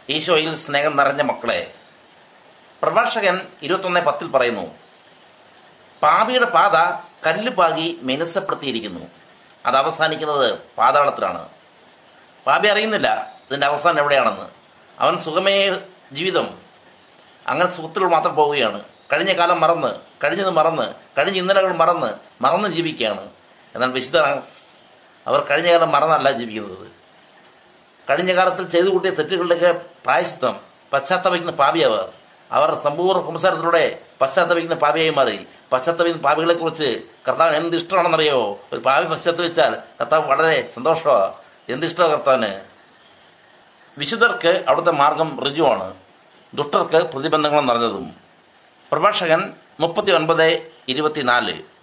ഈശോയിൽ സ്നേഹം നിറഞ്ഞ മക്കളെ പ്രഭാഷകൻ ഇരുപത്തൊന്ന് പത്തിൽ പറയുന്നു പാപിയുടെ പാത കല്ലുപാകി മെനുസപ്പെടുത്തിയിരിക്കുന്നു അത് അവസാനിക്കുന്നത് പാതാളത്തിലാണ് പാപി അറിയുന്നില്ല ഇതിന്റെ അവസാനം എവിടെയാണെന്ന് അവൻ സുഖമേ ജീവിതം അങ്ങനെ സുഖത്തിൽ മാത്രം പോവുകയാണ് കഴിഞ്ഞ കാലം മറന്ന് കഴിഞ്ഞത് മറന്ന് കഴിഞ്ഞ ഇന്നലകൾ മറന്ന് മറന്ന് ജീവിക്കുകയാണ് എന്നാൽ വിശുദ്ധ അവർ കഴിഞ്ഞ കാലം മറന്നല്ല ജീവിക്കുന്നത് കഴിഞ്ഞ കാലത്തിൽ ചെയ്തു കൂട്ടിയ തെറ്റുകളുടെയൊക്കെ പ്രായശിത്വം പശ്ചാത്തപിക്കുന്ന പാപിയവർ അവർ സമ്പൂർണ്ണ സംസാരത്തിലൂടെ പശ്ചാത്തപിക്കുന്ന പാപിയായി മാറി പശ്ചാത്തപിക്കുന്ന പാപികളെ കുറിച്ച് കർത്താവ് എന്ത് ഇഷ്ടമാണെന്നറിയോ ഒരു പാപി പശ്ചാത്തപിച്ചാൽ കർത്താവ് വളരെ സന്തോഷമാണ് എന്ത് ഇഷ്ടമാണ് കർത്താവിന് വിശുദ്ധർക്ക് അവിടുത്തെ മാർഗം ഋജുവാണ് ദുഷ്ടർക്ക് പ്രതിബന്ധങ്ങൾ നിറഞ്ഞതും പ്രഭാഷകൻ മുപ്പത്തി ഒൻപത് ഇരുപത്തിനാല്